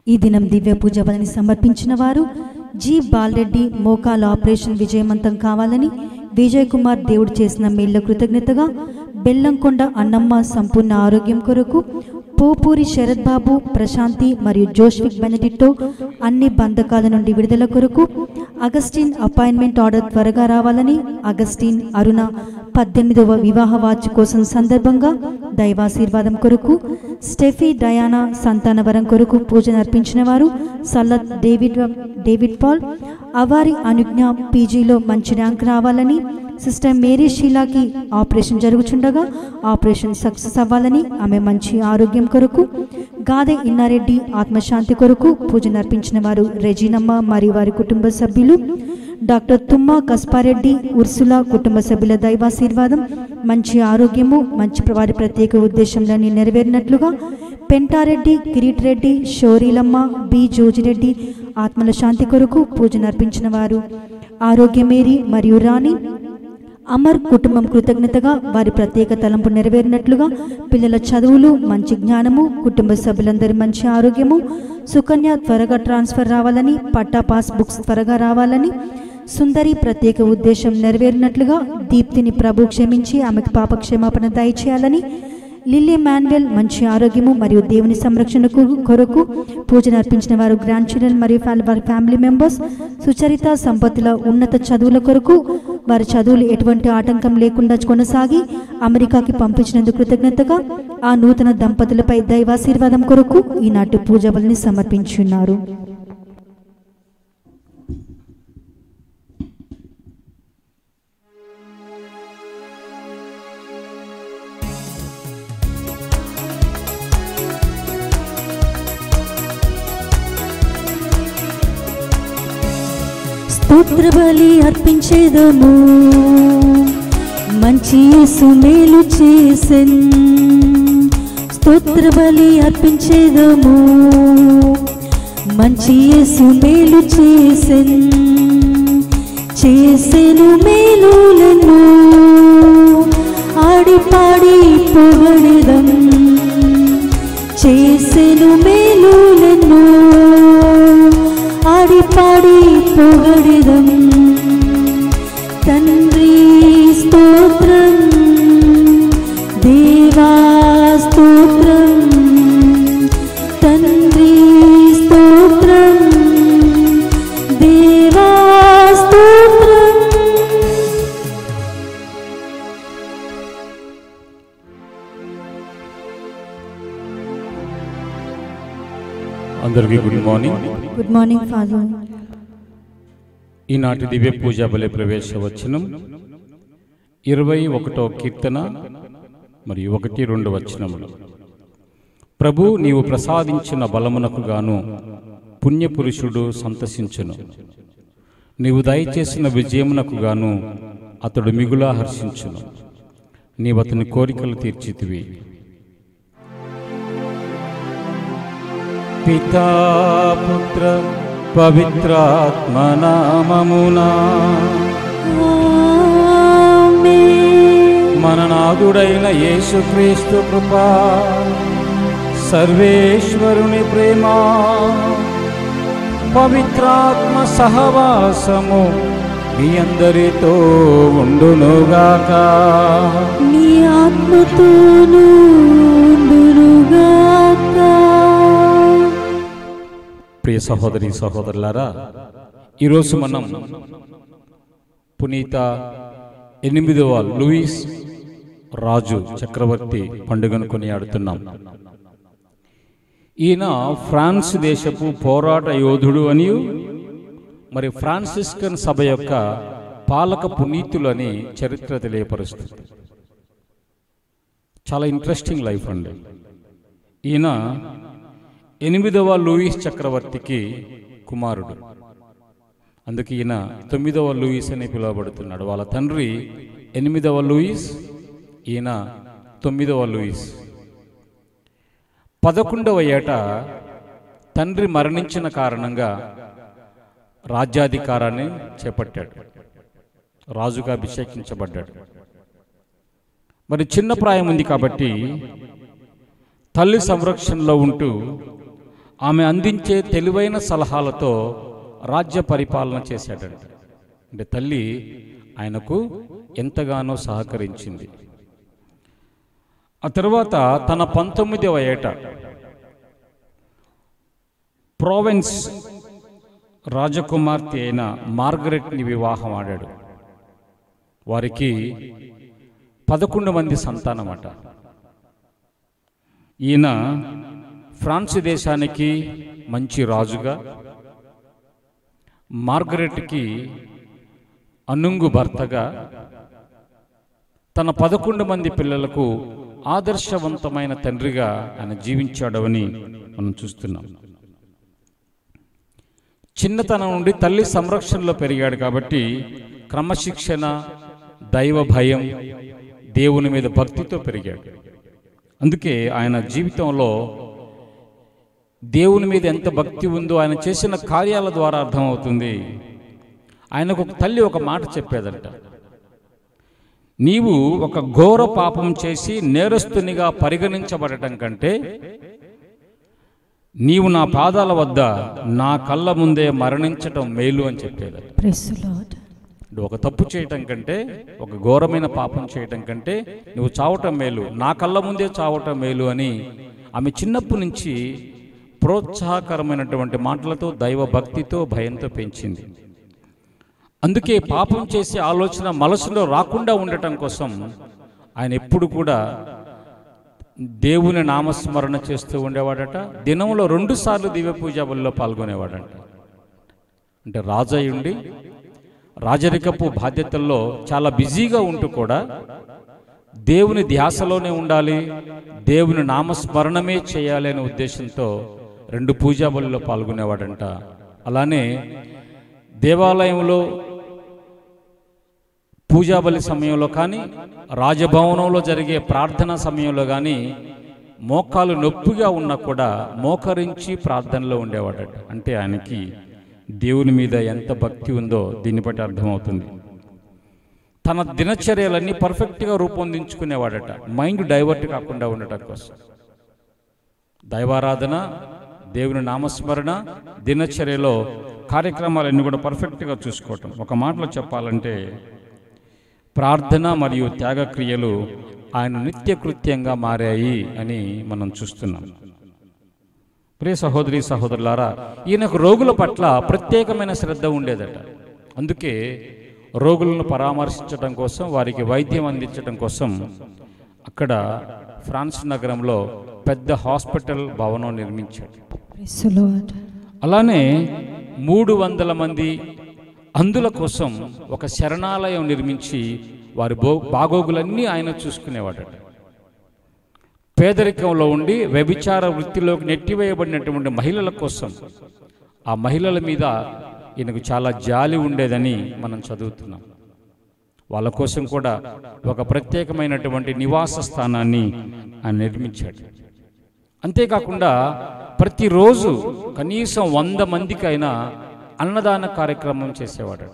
ఈ దినం దివ్య పూజ బలిని సమర్పించిన వారు జి బాలరెడ్డి మోకాల ఆపరేషన్ విజయవంతం కావాలని విజయ్ కుమార్ దేవుడు చేసిన మేళ్ళ కృతజ్ఞతగా బెల్లంకొండ అన్నమ్మ సంపూర్ణ ఆరోగ్యం కొరకు పోపూరి శరత్ బాబు ప్రశాంతి మరియు జోష్విక్ బెనడిట్టో అన్ని బంధకాల నుండి విడుదల కొరకు అగస్టిన్ అపాయింట్మెంట్ ఆర్డర్ త్వరగా రావాలని అగస్టిన్ అరుణ పద్దెనిమిదవ వివాహ వార్షికోత్సవం సందర్భంగా దైవాశీర్వాదం కొరకు స్టెఫీ డయానా సంతాన వరం కొరకు పూజ అర్పించిన వారు సల్లత్ డేవిడ్ డేవిడ్ పాల్ అవారి అనుజ్ఞ పీజీలో మంచి ర్యాంక్ రావాలని సిస్టర్ మేరీ షీలాకి ఆపరేషన్ జరుగుచుండగా ఆపరేషన్ సక్సెస్ అవ్వాలని ఆమె మంచి ఆరోగ్యం కొరకు గాదె ఇన్నారెడ్డి ఆత్మశాంతి కొరకు పూజ నర్పించిన వారు రెజీనమ్మ మరియు వారి కుటుంబ సభ్యులు డాక్టర్ తుమ్మ కస్పారెడ్డి ఉర్సుల కుటుంబ సభ్యుల దైవాశీర్వాదం మంచి ఆరోగ్యము మంచి వారి ప్రత్యేక ఉద్దేశంలోని నెరవేరినట్లుగా పెంటారెడ్డి కిరీట్ రెడ్డి షోరీలమ్మ బి జోజిరెడ్డి ఆత్మల శాంతి కొరకు పూజ నర్పించిన వారు ఆరోగ్యమేరి మరియు రాణి అమర్ కుటుంబం కృతజ్ఞతగా వారి ప్రత్యేక తలంపు నెరవేరినట్లుగా పిల్లల చదువులు మంచి జ్ఞానము కుటుంబ సభ్యులందరి మంచి ఆరోగ్యము సుకన్య త్వరగా ట్రాన్స్ఫర్ రావాలని పట్టా పాస్ బుక్స్ త్వరగా రావాలని సుందరి ప్రత్యేక ఉద్దేశం నెరవేరినట్లుగా దీప్తిని ప్రభు క్షమించి ఆమెకు పాప క్షమాపణ దయచేయాలని లిల్లీ మాన్వెల్ మంచి ఆరోగ్యము మరియు దేవుని సంరక్షణకు కొరకు పూజను అర్పించిన వారు గ్రాండ్ చిల్డ్రన్ మరియు ఫ్యాల్- వారి ఫ్యామిలీ మెంబర్స్ సుచరిత సంపత్తుల ఉన్నత చదువుల కొరకు వారి చదువులు ఎటువంటి ఆటంకం లేకుండా కొనసాగి అమెరికాకి పంపించినందుకు కృతజ్ఞతగా ఆ నూతన దంపతులపై దైవాశీర్వాదం కొరకు ఈనాటి పూజ బలిని సమర్పించున్నారు స్తోత్ర బలి అర్పించేదము మంచి యేసు మేలు చేసెన్ స్తోత్ర బలి అర్పించేదము మంచి యేసు మేలు చేసెన్ చేసెను మేలులను ఆడి పాడి పొగడెదం చేసెను మేలులను ఆడి పాడి పొగడిదం తండ్రి స్తోత్రం దేవా స్తోత్రం తండ్రి స్తోత్రం దేవా స్తోత్రం అందరికీ good morning good morning father ఈనాటి దివ్య పూజ బలి ప్రవేశ వచనం ఇరవై ఒకటో కీర్తన మరియు ఒకటి రెండు వచనములు ప్రభు నీవు ప్రసాదించిన బలమునకు గాను పుణ్యపురుషుడు సంతసించును నీవు దయచేసిన విజయమునకు గాను అతడు మిగులా హర్షించును నీవు అతని కోరికలు తీర్చితివి పితా పుత్ర పవిత్రాత్మ నామమునా మన నాథుడైన యేసుక్రీస్తు కృపా సర్వేశ్వరుని ప్రేమ పవిత్రాత్మ సహవాసము మీ అందరితో ఉండునుగాక నీ ఆత్మతోనూ ఉండునుగాక. ప్రియ సహోదరి సహోదరులారా ఈరోజు మనం పునీత ఎనిమిదవ లూయిస్ రాజు చక్రవర్తి పండుగను కొనియాడుతున్నాం ఈయన ఫ్రాన్స్ దేశపు పోరాట యోధుడు అని మరి ఫ్రాన్సిస్కన్ సభ యొక్క పాలక పునీతులు అని చరిత్ర తెలియపరుస్తుంది చాలా ఇంట్రెస్టింగ్ లైఫ్ అండి ఈయన ఎనిమిదవ లూయిస్ చక్రవర్తికి కుమారుడు అందుకే ఈయన తొమ్మిదవ లూయిస్ అని పిలువబడుతున్నాడు వాళ్ళ తండ్రి ఎనిమిదవ లూయిస్ ఈయన తొమ్మిదవ లూయిస్ పదకొండవ ఏట తండ్రి మరణించిన కారణంగా రాజ్యాధికారాన్ని చేపట్టాడు రాజుగా అభిషేకించబడ్డాడు మరి చిన్న ప్రాయం ఉంది కాబట్టి తల్లి సంరక్షణలో ఉంటూ ఆమె అందించే తెలివైన సలహాలతో రాజ్య పరిపాలన చేశాడంట అంటే తల్లి ఆయనకు ఎంతగానో సహకరించింది ఆ తర్వాత తన పంతొమ్మిదవ ఏట ప్రోవెన్స్ రాజకుమార్తె అయిన మార్గరెట్ని వివాహం ఆడాడు వారికి పదకొండు మంది సంతానమట ఈయన ఫ్రాన్స్ దేశానికి మంచి రాజుగా మార్గరెట్కి అనుంగు భర్తగా తన పదకొండు మంది పిల్లలకు ఆదర్శవంతమైన తండ్రిగా ఆయన జీవించాడవని మనం చూస్తున్నాం చిన్నతనం నుండి తల్లి సంరక్షణలో పెరిగాడు కాబట్టి క్రమశిక్షణ దైవ భయం దేవుని మీద భక్తితో పెరిగాడు అందుకే ఆయన జీవితంలో దేవుని మీద ఎంత భక్తి ఉందో ఆయన చేసిన కార్యాల ద్వారా అర్థమవుతుంది ఆయనకు ఒక తల్లి ఒక మాట చెప్పేదంట నీవు ఒక ఘోర పాపం చేసి నేరస్తునిగా పరిగణించబడటం కంటే నీవు నా పాదాల వద్ద నా కళ్ళ ముందే మరణించటం మేలు అని చెప్పేది ప్రైస్ లార్డ్ అంటే ఒక తప్పు చేయటం కంటే ఒక ఘోరమైన పాపం చేయటం కంటే నువ్వు చావటం మేలు నా కళ్ళ ముందే చావటం మేలు అని ఆమె చిన్నప్పటి నుంచి ప్రోత్సాహకరమైనటువంటి మాటలతో దైవ భక్తితో భయంతో పెంచింది అందుకే పాపం చేసే ఆలోచన మనసులో రాకుండా ఉండటం కోసం ఆయన ఎప్పుడు కూడా దేవుని నామస్మరణ చేస్తూ ఉండేవాడట దినంలో రెండు సార్లు దివ్య పూజా బలిలో పాల్గొనేవాడంట అంటే రాజయ్యుండి రాజరికపు బాధ్యతల్లో చాలా బిజీగా ఉంటూ కూడా దేవుని ధ్యాసలోనే ఉండాలి దేవుని నామస్మరణమే చేయాలి అనే ఉద్దేశంతో రెండు పూజా బలిలో పాల్గొనేవాడంట అలానే దేవాలయంలో పూజాబలి సమయంలో కానీ రాజభవనంలో జరిగే ప్రార్థన సమయంలో కానీ మోకాలు నొప్పిగా ఉన్నా కూడా మోకరించి ప్రార్థనలో ఉండేవాడట అంటే ఆయనకి దేవుని మీద ఎంత భక్తి ఉందో దీన్ని బట్టి అర్థమవుతుంది తన దినచర్యలన్నీ పర్ఫెక్ట్గా రూపొందించుకునేవాడట మైండ్ డైవర్ట్ కాకుండా ఉండటం కోసం దైవారాధన దేవుని నామస్మరణ దినచర్యలో కార్యక్రమాలన్నీ కూడా పర్ఫెక్ట్గా చూసుకోవటం ఒక మాటలో చెప్పాలంటే ప్రార్థన మరియు త్యాగక్రియలు ఆయన నిత్యకృత్యంగా మారాయి అని మనం చూస్తున్నాం ప్రియ సహోదరి సహోదరులారా ఈయనకు రోగుల పట్ల ప్రత్యేకమైన శ్రద్ధ ఉండేదట అందుకే రోగులను పరామర్శించడం కోసం వారికి వైద్యం అందించడం కోసం అక్కడ ఫ్రాన్స్ నగరంలో పెద్ద హాస్పిటల్ భవనం నిర్మించాడు ప్రైస్ లార్డ్ అలానే మూడు వందల మంది అందుల కోసం ఒక శరణాలయం నిర్మించి వారి బో బాగోగులన్నీ ఆయన చూసుకునేవాడట పేదరికంలో ఉండి వ్యభిచార వృత్తిలోకి నెట్టివేయబడినటువంటి మహిళల కోసం ఆ మహిళల మీద ఈయనకు చాలా జాలి ఉండేదని మనం చదువుతున్నాం వాళ్ళ కోసం కూడా ఒక ప్రత్యేకమైనటువంటి నివాస స్థానాన్ని ఆయన నిర్మించాడు అంతేకాకుండా ప్రతిరోజు కనీసం వంద మందికైనా అన్నదాన కార్యక్రమం చేసేవాడట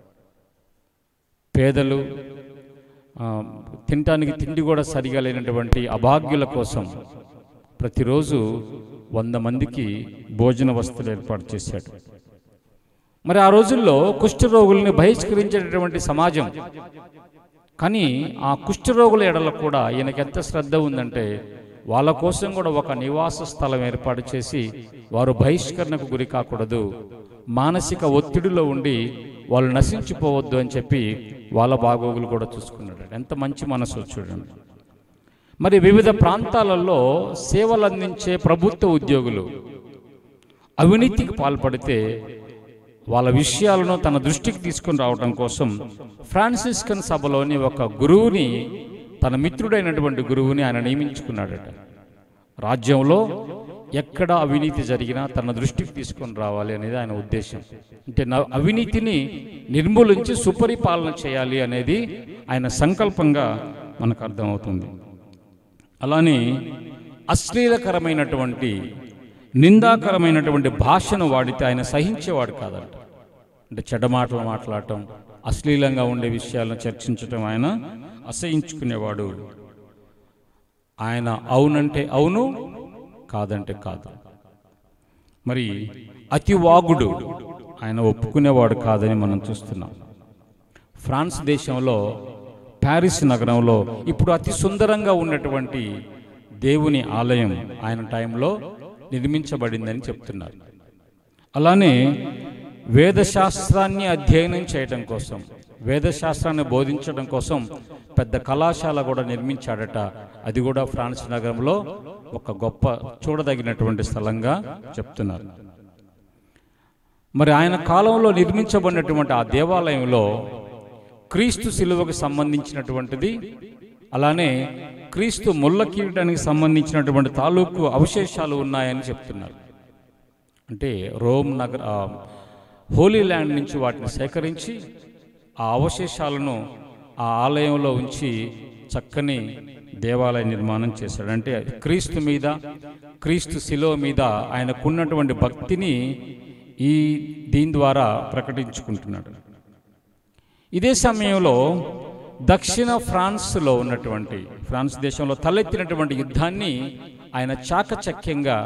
పేదలు ఆ, తినటానికి తిండి కూడా సరిగా లేనటువంటి అభాగ్యుల కోసం ప్రతిరోజు వంద మందికి భోజన వస్తువులు ఏర్పాటు చేశాడు మరి ఆ రోజుల్లో కుష్ఠరోగుల్ని బహిష్కరించేటటువంటి సమాజం కానీ ఆ కుష్ఠరోగుల ఎడల కూడా ఈయనకి ఎంత శ్రద్ధ ఉందంటే వాళ్ళ కోసం కూడా ఒక నివాస స్థలం ఏర్పాటు చేసి వారు బహిష్కరణకు గురి కాకూడదు మానసిక ఒత్తిడిలో ఉండి వాళ్ళు నశించిపోవద్దు అని చెప్పి వాళ్ళ బాగోగులు కూడా చూసుకున్నాడు ఎంత మంచి మనసు చూడండి మరి వివిధ ప్రాంతాలలో సేవలు అందించే ప్రభుత్వ ఉద్యోగులు అవినీతికి పాల్పడితే వాళ్ళ విషయాలను తన దృష్టికి తీసుకుని రావడం కోసం ఫ్రాన్సిస్కన్ సభలోని ఒక గురువుని తన మిత్రుడైనటువంటి గురువుని ఆయన నియమించుకున్నాడట రాజ్యంలో ఎక్కడ అవినీతి జరిగినా తన దృష్టికి తీసుకొని రావాలి అనేది ఆయన ఉద్దేశం అంటే న- అవినీతిని నిర్మూలించి సుపరిపాలన చేయాలి అనేది ఆయన సంకల్పంగా మనకు అర్థమవుతుంది అలానే అశ్లీలకరమైనటువంటి నిందాకరమైనటువంటి భాషను వాడితే ఆయన సహించేవాడు కాదంట అంటే చెడ్డమాటలు మాట్లాడటం అశ్లీలంగా ఉండే విషయాలను చర్చించటం ఆయన అసహించుకునేవాడు ఆయన అవునంటే అవును కాదంటే కాదు మరి అతివాగుడు ఆయన ఒప్పుకునేవాడు కాదని మనం చూస్తున్నాం ఫ్రాన్స్ దేశంలో ప్యారిస్ నగరంలో ఇప్పుడు అతి సుందరంగా ఉన్నటువంటి దేవుని ఆలయం ఆయన టైంలో నిర్మించబడిందని చెప్తున్నారు అలానే వేదశాస్త్రాన్ని అధ్యయనం చేయడం కోసం వేదశాస్త్రాన్ని బోధించడం కోసం పెద్ద కళాశాల కూడా నిర్మించాడట అది కూడా ఫ్రాన్స్ నగరంలో ఒక గొప్ప చూడదగినటువంటి స్థలంగా చెప్తున్నారు మరి ఆయన కాలంలో నిర్మించబడినటువంటి ఆ దేవాలయంలో క్రీస్తు శిలువకు సంబంధించినటువంటిది అలానే క్రీస్తు ముళ్ళ కిరీటానికి సంబంధించినటువంటి తాలూకు అవశేషాలు ఉన్నాయని చెప్తున్నారు అంటే రోమ్ నగర ఆ, హోలీ ల్యాండ్ నుంచి వాటిని సేకరించి ఆ అవశేషాలను ఆ ఆలయంలో ఉంచి చక్కని దేవాలయ నిర్మాణం చేశాడు అంటే క్రీస్తు మీద క్రీస్తు శిలువ మీద ఆయనకున్నటువంటి భక్తిని ఈ దీని ద్వారా ప్రకటించుకుంటున్నాడు ఇదే సమయంలో దక్షిణ ఫ్రాన్స్లో ఉన్నటువంటి ఫ్రాన్స్ దేశంలో తలెత్తినటువంటి యుద్ధాన్ని ఆయన చాకచక్యంగా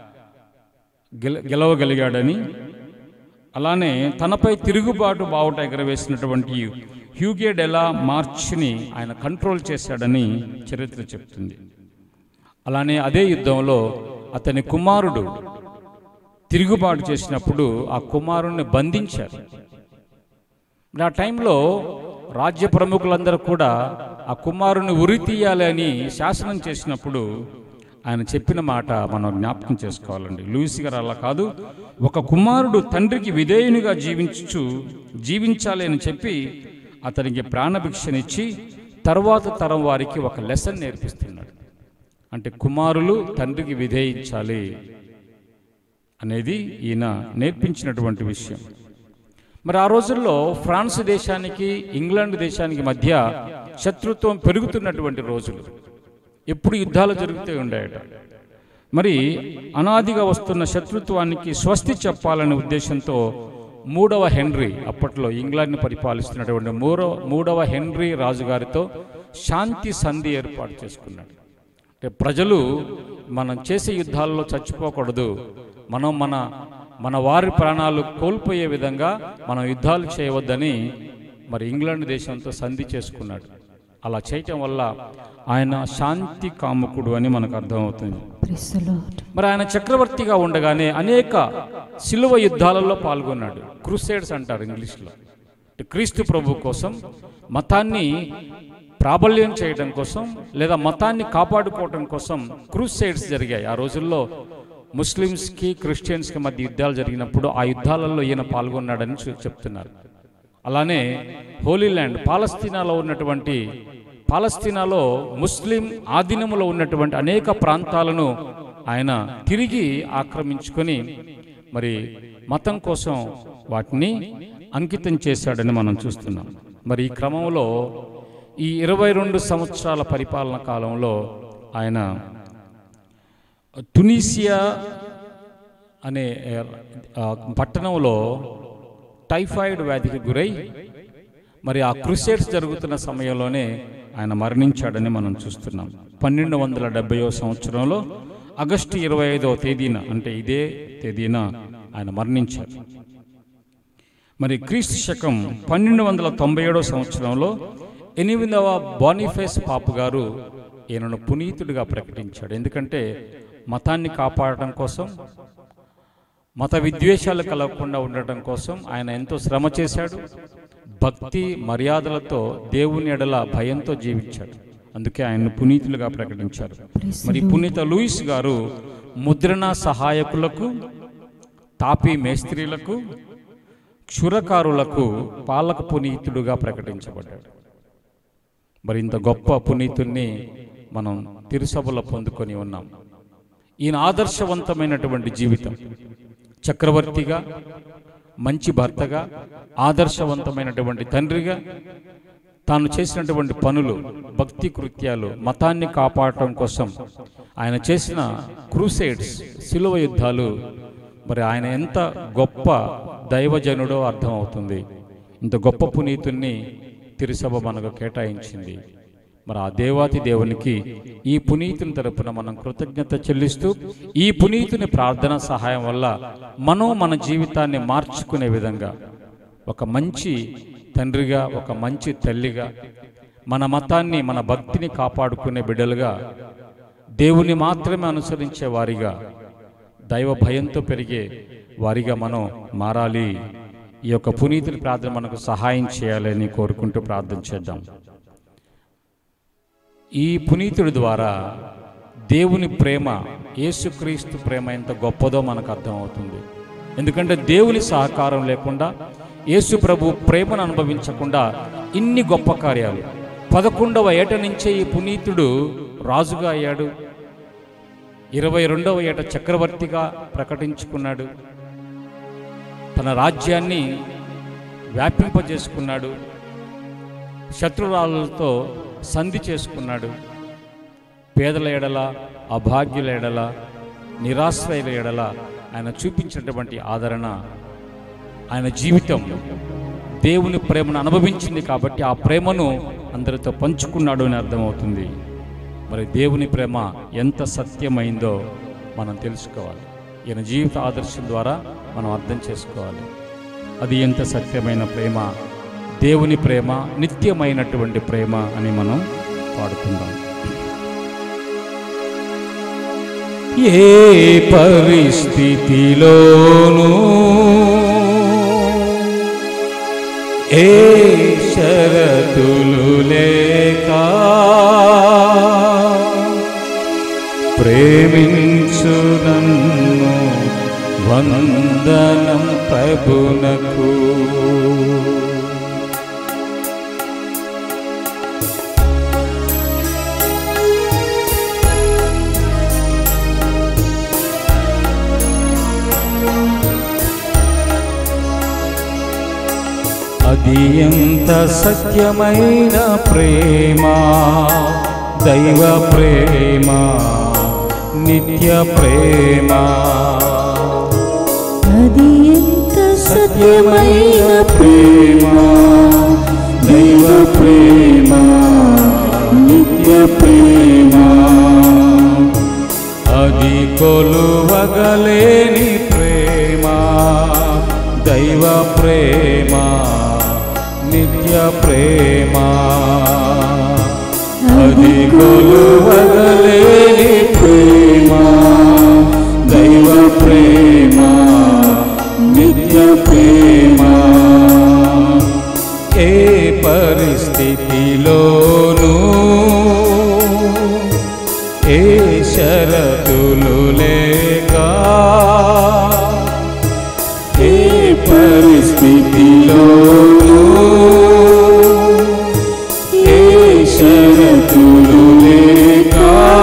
గెల గెలవగలిగాడని అలానే తనపై తిరుగుబాటు బావుట ఎగరవేసినటువంటి హ్యూగే డెలా మార్చ్ని ఆయన కంట్రోల్ చేశాడని చరిత్ర చెప్తుంది అలానే అదే యుద్ధంలో అతని కుమారుడు తిరుగుబాటు చేసినప్పుడు ఆ కుమారుణ్ణి బంధించారు మరి ఆ టైంలో రాజ్య ప్రముఖులందరూ కూడా ఆ కుమారుని ఉరి తీయాలి అని శాసనం చేసినప్పుడు ఆయన చెప్పిన మాట మనం జ్ఞాపకం చేసుకోవాలండి లూయిస్ గారు అలా కాదు ఒక కుమారుడు తండ్రికి విధేయునిగా జీవించు జీవించాలి అని చెప్పి అతనికి ప్రాణభిక్షనిచ్చి తర్వాత తరం వారికి ఒక లెసన్ నేర్పిస్తున్నాడు అంటే కుమారులు తండ్రికి విధేయించాలి అనేది ఈయన నేర్పించినటువంటి విషయం మరి ఆ రోజుల్లో ఫ్రాన్స్ దేశానికి ఇంగ్లాండ్ దేశానికి మధ్య శత్రుత్వం పెరుగుతున్నటువంటి రోజులు ఎప్పుడు యుద్ధాలు జరుగుతూ ఉండేట మరి అనాదిగా వస్తున్న శత్రుత్వానికి స్వస్తి చెప్పాలనే ఉద్దేశంతో మూడవ హెన్రీ అప్పట్లో ఇంగ్లాండ్ని పరిపాలిస్తున్నటువంటి మూడవ మూడవ హెన్రీ రాజుగారితో శాంతి సంధి ఏర్పాటు చేసుకున్నాడు అంటే ప్రజలు మనం చేసే యుద్ధాల్లో చచ్చిపోకూడదు మనం మన మన వారి ప్రాణాలు కోల్పోయే విధంగా మనం యుద్ధాలు చేయవద్దని మరి ఇంగ్లాండ్ దేశంతో సంధి చేసుకున్నాడు అలా చేయటం వల్ల ఆయన శాంతి కాముకుడు అని మనకు అర్థమవుతుంది Praise the Lord. మరి ఆయన చక్రవర్తిగా ఉండగానే అనేక శిలువ యుద్ధాలలో పాల్గొన్నాడు క్రూసేడ్స్ అంటారు ఇంగ్లీష్లో అంటే క్రీస్తు ప్రభు కోసం మతాన్ని ప్రాబల్యం చేయడం కోసం లేదా మతాన్ని కాపాడుకోవడం కోసం క్రూసేడ్స్ జరిగాయి ఆ రోజుల్లో ముస్లిమ్స్కి క్రిస్టియన్స్కి మధ్య యుద్ధాలు జరిగినప్పుడు ఆ యుద్ధాలలో ఈయన పాల్గొన్నాడని చూ- చెప్తున్నారు అలానే హోలీ ల్యాండ్ పాలస్తీనాలో ఉన్నటువంటి పాలస్తీనాలో ముస్లిం ఆధీనములో ఉన్నటువంటి అనేక ప్రాంతాలను ఆయన తిరిగి ఆక్రమించుకొని మరి మతం కోసం వాటిని అంకితం చేశాడని మనం చూస్తున్నాం మరి ఈ క్రమంలో ఈ ఇరవై రెండు సంవత్సరాల పరిపాలన కాలంలో ఆయన టునీసియా అనే ఆ, పట్టణంలో టైఫాయిడ్ వ్యాధికి గురై మరి ఆ క్రూసేడ్స్ జరుగుతున్న సమయంలోనే ఆయన మరణించాడని మనం చూస్తున్నాం పన్నెండు వందల డెబ్బైవ సంవత్సరంలో ఆగస్టు ఇరవై ఐదవ తేదీన అంటే ఇదే తేదీన ఆయన మరణించారు మరి క్రీస్తు శకం పన్నెండు వందల తొంభై ఏడవ సంవత్సరంలో ఎనిమిదవ బానిఫేస్ పాపు గారు ఈయనను పునీతుడిగా ప్రకటించాడు ఎందుకంటే మతాన్ని కాపాడటం కోసం మత విద్వేషాలు కలగకుండా ఉండటం కోసం ఆయన ఎంతో శ్రమ చేశాడు భక్తి మర్యాదలతో దేవుని ఎడల భయంతో జీవించాడు అందుకే ఆయన్ను పునీతులుగా ప్రకటించారు Praise మరి పునీత లూయిస్ గారు ముద్రణ సహాయకులకు తాపీ మేస్త్రీలకు క్షురకారులకు పాలక పునీతుడుగా ప్రకటించబడ్డాడు మరి ఇంత గొప్ప పునీతుణ్ణి మనం తిరుసభలో పొందుకొని ఉన్నాం ఈయన ఆదర్శవంతమైనటువంటి జీవితం చక్రవర్తిగా మంచి భర్తగా ఆదర్శవంతమైనటువంటి తండ్రిగా తాను చేసినటువంటి పనులు భక్తి కృత్యాలు మతాన్ని కాపాడటం కోసం ఆయన చేసిన క్రూసేడ్స్ శిలువ యుద్ధాలు మరి ఆయన ఎంత గొప్ప దైవజనుడో అర్థమవుతుంది ఇంత గొప్ప పునీతుణ్ణి తిరుసభ మనకు కేటాయించింది మరి ఆ దేవాతి దేవునికి ఈ పునీతుని తరపున మనం కృతజ్ఞత చెల్లిస్తూ ఈ పునీతుని ప్రార్థన సహాయం వల్ల మనం మన జీవితాన్ని మార్చుకునే విధంగా ఒక మంచి తండ్రిగా ఒక మంచి తల్లిగా మన మతాన్ని మన భక్తిని కాపాడుకునే బిడ్డలుగా దేవుని మాత్రమే అనుసరించే వారిగా దైవ భయంతో పెరిగే వారిగా మనం మారాలి ఈ యొక్క పునీతుని ప్రార్థన మనకు సహాయం చేయాలని కోరుకుంటూ ప్రార్థన చేద్దాం ఈ పునీతుడి ద్వారా దేవుని ప్రేమ యేసుక్రీస్తు ప్రేమ ఎంత గొప్పదో మనకు అర్థమవుతుంది ఎందుకంటే దేవుని సహకారం లేకుండా యేసు ప్రభు ప్రేమను అనుభవించకుండా ఇన్ని గొప్ప కార్యాలు పదకొండవ ఏట నుంచే ఈ పునీతుడు రాజుగా అయ్యాడు ఇరవై రెండవ ఏట చక్రవర్తిగా ప్రకటించుకున్నాడు తన రాజ్యాన్ని వ్యాపింపజేసుకున్నాడు శత్రురాలతో సంధి చేసుకున్నాడు పేదల ఎడల అభాగ్యుల ఎడల నిరాశ్రయుల ఎడల ఆయన చూపించినటువంటి ఆదరణ ఆయన జీవితం దేవుని ప్రేమను అనుభవించింది కాబట్టి ఆ ప్రేమను అందరితో పంచుకున్నాడు అని అర్థమవుతుంది మరి దేవుని ప్రేమ ఎంత సత్యమైందో మనం తెలుసుకోవాలి ఈయన జీవిత ఆదర్శం ద్వారా మనం అర్థం చేసుకోవాలి అది ఎంత సత్యమైన ప్రేమ దేవుని ప్రేమ నిత్యమైనటువంటి ప్రేమ అని మనం పాడుకుందాం ఏ పరిస్థితిలోనూ ఏ షరతులు లేక ప్రేమించు నన్ను వందనం ప్రభునకు అది ఎంత సత్యమైన ప్రేమ దైవ ప్రేమ నిత్య ప్రేమ అది ఎంత సత్యమైన ప్రేమ దైవ ప్రేమ నిత్య ప్రేమ అది కొలువగలేని ప్రేమ దైవ ప్రేమ నిత్య ప్రేమ అది కొలువగలేని ప్రేమ దైవ ప్రేమ నిత్య ప్రేమ ఏ పరిస్థితిలోనూ ఏ షరతులు లేక ఏ పరిస్థితిలోనూ ఏ షరతులు లేక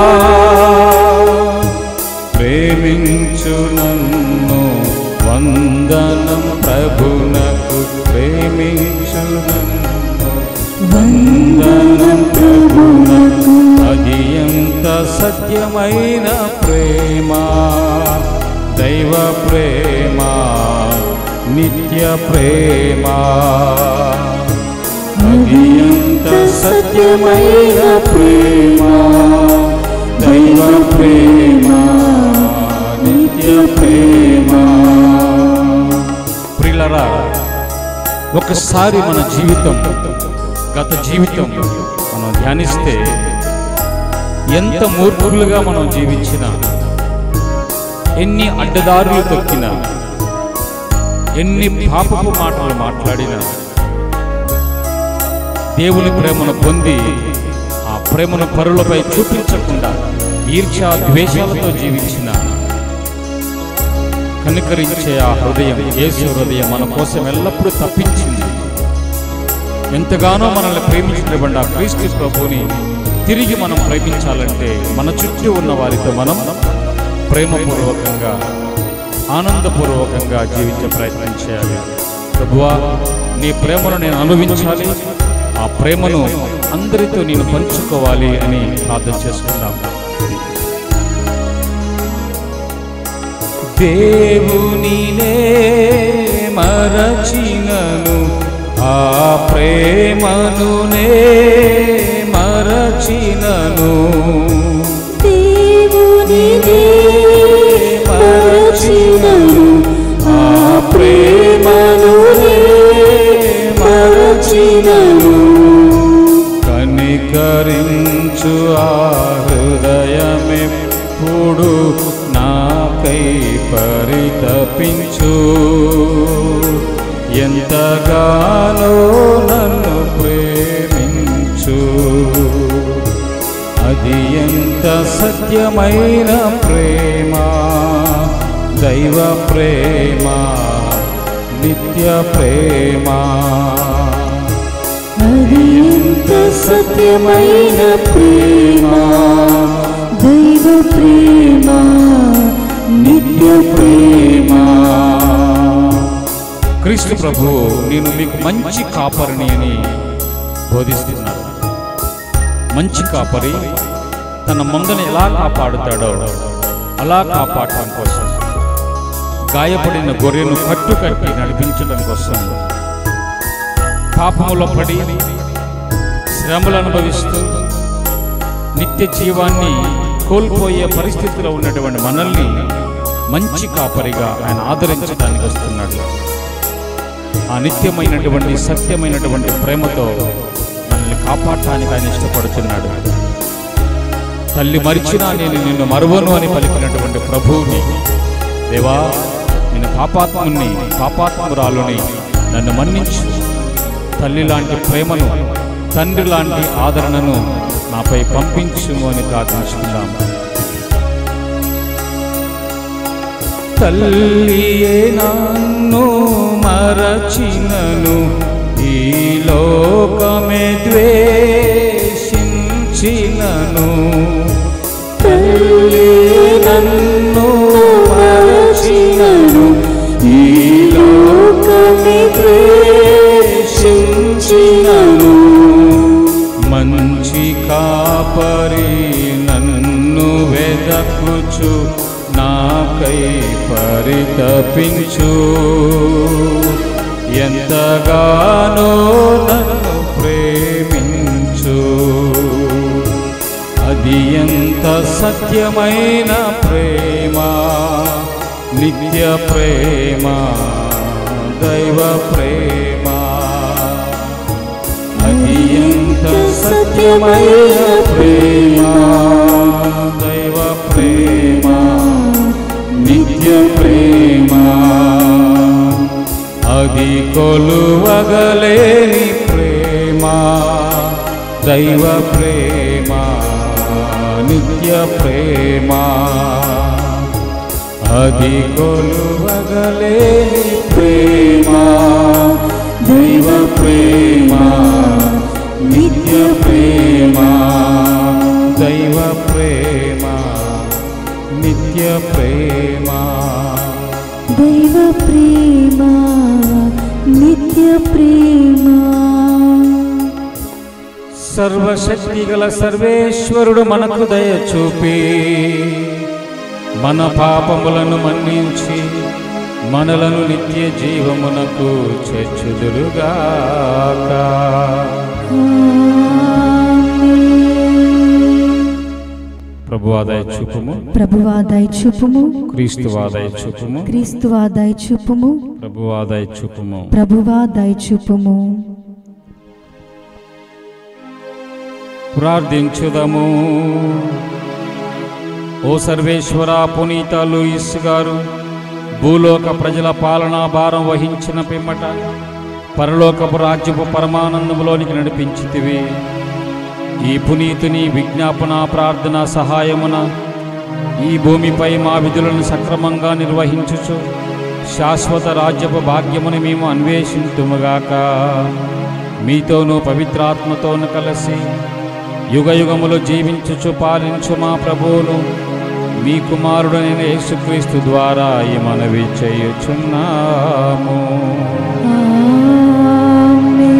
ప్రేమించు నన్ను వందనం ప్రభునకు ప్రేమించు నన్ను వందనం ప్రభునకు అది ఎంత సత్యమైన ప్రేమ దైవ ప్రేమ నిత్య ప్రేమ అది ఎంత సత్యమైన ప్రేమ దైవ ప్రేమ నిత్య ప్రేమ ప్రిలరా ఒకసారి మన జీవితం గత జీవితం మనం ధ్యానిస్తే ఎంత మూర్ఖులుగా మనం జీవించినా ఎన్ని అడ్డదారులు తొక్కినా ఎన్ని పాపపు మాటలు మాట్లాడినా దేవుని ప్రేమను పొంది ఆ ప్రేమను పరులపై చూపించకుండా ఈర్ష్యా ద్వేషాలతో జీవించిన కనికరించే ఆ హృదయం యేసు హృదయం మన కోసం ఎల్లప్పుడూ తప్పించింది ఎంతగానో మనల్ని ప్రేమించినటువంటి ఆ క్రీస్తు ప్రభుని తిరిగి మనం ప్రేమించాలంటే మన చుట్టూ ఉన్న వారితో మనం ప్రేమపూర్వకంగా ఆనందపూర్వకంగా జీవించే ప్రయత్నం చేయాలి ప్రభువా నీ ప్రేమను నేను అనుభవించాలి ఆ ప్రేమను అందరితో నేను పంచుకోవాలి అని ప్రార్థన చేసుకుందాం దేవునినే మరచినను ఆ ప్రేమను నే మరచినను దేవునినే మరచినను ఆ ప్రేమను మరచినను కనికరించు ఆ హృదయమెప్పుడు నాకై పరితపించు ఎంతగానో నన్ను ప్రేమించు అది ఎంత సత్యమైన ప్రేమ దైవ ప్రేమ నిత్య ప్రేమ అది ఎంత సత్యమైన ప్రేమ దైవ ప్రేమ నిత్య ప్రేమ క్రీస్తు ప్రభు నేను మీకు మంచి కాపరిని అని బోధిస్తున్నాడు మంచి కాపరి తన మందను ఎలా కాపాడుతాడో అలా కాపాడటం కోసం గాయపడిన గొర్రెను కట్టు కట్టి నడిపించడం కోసం పాపములో పడి శ్రమలు అనుభవిస్తూ నిత్య జీవాన్ని కోల్పోయే పరిస్థితిలో ఉన్నటువంటి మనల్ని మంచి కాపరిగా ఆయన ఆదరించడానికి వస్తున్నాడు ఆ నిత్యమైనటువంటి సత్యమైనటువంటి ప్రేమతో మనల్ని కాపాడటానికి ఆయన ఇష్టపడుతున్నాడు తల్లి మరిచినా నేను నిన్ను మరువను అని పలికినటువంటి ప్రభువుని దేవా నేను పాపాత్ముని పాపాత్మురాలుని నన్ను మన్నించు తల్లి లాంటి ప్రేమను తండ్రి లాంటి ఆదరణను నాపై పంపించుము అని ప్రార్థించుకుందాము తల్లియే నన్ను మరచినను ఈ లోకమే ద్వేషించినను తల్లియే నన్ను మరచినను ఈ లోకమే ద్వేషించినను మంచి కాపరి నన్ను వెదకుచు నాకై పరితపించు ఎంతగానో నన్ను ప్రేమించు అది ఎంత సత్యమైన ప్రేమ నిత్య ప్రేమ దైవ ప్రేమ అది ఎంత సత్యమైన ప్రేమ దైవ ప్రేమ నిత్య ప్రేమ అది కొలువగలేని ప్రేమ దైవ ప్రేమ నిత్య ప్రేమ అది కొలువగలేని ప్రేమ దైవ ప్రేమ నిత్య ప్రేమ దైవ ప్రేమ నిత్య ప్రేమ దైవ ప్రేమ నిత్య ప్రేమ సర్వశక్తి గల సర్వేశ్వరుడు మనకు దయ చూపి మన పాపములను మన్నించి మనలను నిత్య జీవమునకు చేర్చుదురుగాక ప్రభు ఆదాయ చూపుము ప్రభువా దయచూపుము క్రీస్తు ఆదాయ చూపుము క్రీస్తువా దయచూపుము ప్రభు ఆదాయ చూపుము ప్రభువా దయచూపుము ప్రార్థించుదము ఓ సర్వేశ్వర పునీత లూయిస్ గారు భూలోక ప్రజల పాలనా భారం వహించిన పిమ్మట పరలోకపు రాజ్యపు పరమానందములోనికి నడిపించితివి ఈ పునీతుని విజ్ఞాపన ప్రార్థన సహాయమున ఈ భూమిపై మా విధులను సక్రమంగా నిర్వహించుచు శాశ్వత రాజ్యపు భాగ్యమును మేము అన్వేషింతుముగాక మీతోనూ పవిత్రాత్మతోను కలిసి యుగ యుగములు జీవించుచు పాలించు మా ప్రభువును మీ కుమారుడైన యేసుక్రీస్తు ద్వారా ఈ మనవి చేయుచున్నాము ఆమేన్.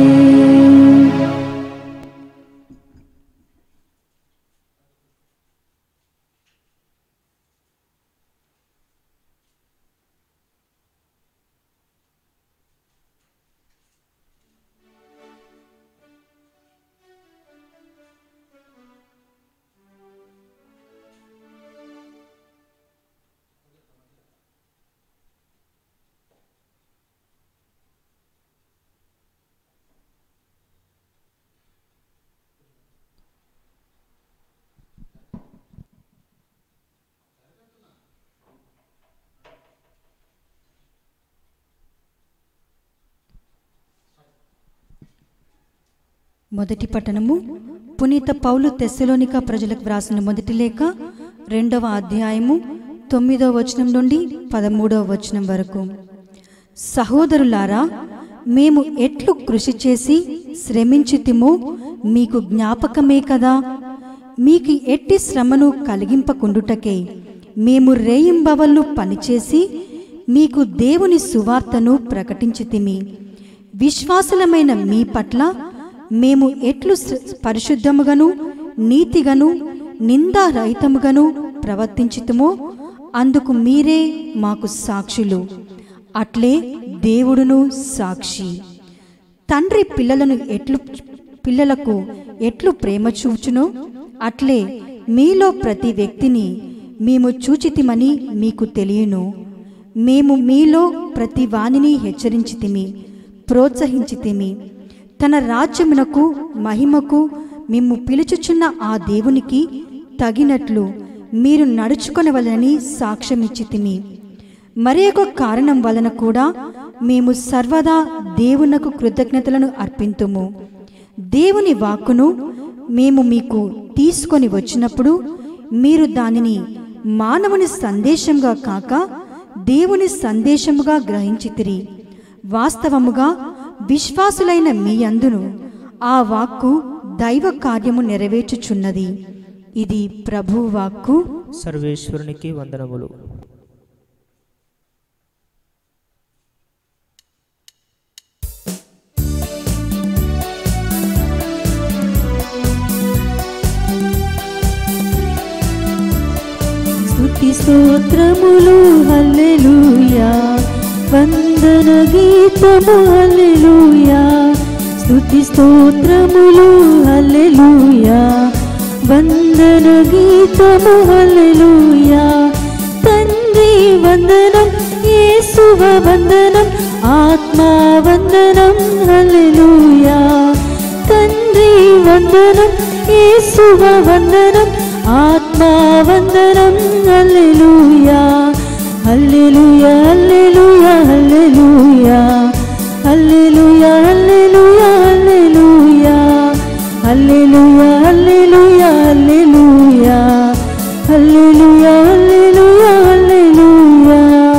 మొదటి పట్టణము పునీత పౌలు తెస్సలోనిక ప్రజలకు వ్రాసిన మొదటి లేఖ రెండవ అధ్యాయము తొమ్మిదవ వచనం నుండి పదమూడవ వచనం వరకు సహోదరులారా మేము ఎట్లు కృషి చేసి శ్రమించితిమో మీకు జ్ఞాపకమే కదా మీకు ఎట్టి శ్రమను కలిగింపకుండుటకే మేము రేయింబవళ్ళు పనిచేసి మీకు దేవుని సువార్తను ప్రకటించితిమి విశ్వాసులమైన మీ పట్ల మేము ఎట్లు స- పరిశుద్ధముగాను నీతిగాను నిందారహితముగాను ప్రవర్తించితుమో అందుకు మీరే మాకు సాక్షులు అట్లే దేవుడును సాక్షి తండ్రి పిల్లలను ఎట్లు పిల్లలకు ఎట్లు ప్రేమ చూచునో అట్లే మీలో ప్రతి వ్యక్తిని మేము చూచితిమని మీకు తెలియను మేము మీలో ప్రతి వానిని హెచ్చరించితిమి ప్రోత్సహించితిమి తన రాజ్యమునకు మహిమకు మిమ్ము పిలుచుచున్న ఆ దేవునికి తగినట్లు మీరు నడుచుకొనవలని సాక్ష్యమిచ్చితిమి మరి ఒక కారణం వలన కూడా మేము సర్వదా దేవునకు కృతజ్ఞతలను అర్పింతుము దేవుని వాక్కును మేము మీకు తీసుకొని వచ్చినప్పుడు మీరు దానిని మానవుని సందేశంగా కాక దేవుని సందేశముగా గ్రహించితిరి వాస్తవముగా విశ్వాసులైన మీ అందును ఆ వాక్కు దైవ కార్యము నెరవేర్చుచున్నది ఇది ప్రభు వాక్కు సర్వేశ్వరునికి వందనములు స్తుతి స్తోత్రములు హల్లెలూయా వందన గీతము హల్లెలూయా స్తుతి స్తోత్రములు హల్లెలూయా వందన గీతము హల్లెలూయా తండ్రి వందనం యేసువ వందనం ఆత్మా వందనం హల్లెలూయా తండ్రి వందనం యేసువ వందనం ఆత్మా వందనం హల్లెలూయా హల్లెలూయా హల్లెలూయా హల్లెలూయా హల్లెలూయా హల్లెలూయా హల్లెలూయా హల్లెలూయా హల్లెలూయా హల్లెలూయా హల్లెలూయా హల్లెలూయా హల్లెలూయా